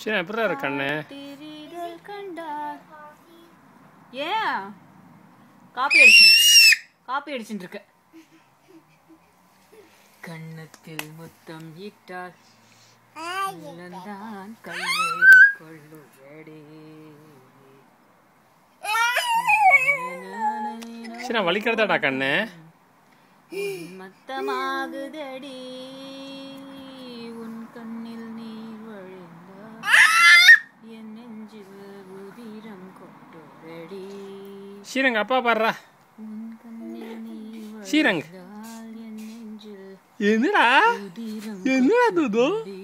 சரி எப்படா இருக்கு கண்ணு திரிதல் கண்டார் ஏன் காப்பி அடிச்சு காப்பி அடிச்சுட்டு இருக்க கண்ணத்தில் முத்தம் இட்டால் உள்ளந்தான் கல்லேறி கொள்ளுவடே சரி வலிக்கிறதாடா கண்ணு மத்தமாகுதடி உன் கண்ணில் நீர் வழிந்தால் என் நெஞ்சில் உதிரம் கொட்டுதடி ஸ்ரீரங்க அப்பா பாடுறா உன் கண்ணில் நீர் ஸ்ரீரங் வழிந்தால் என் நெஞ்சில் என்னடா உதிரம் என்னடா தூது கொட்டுதடி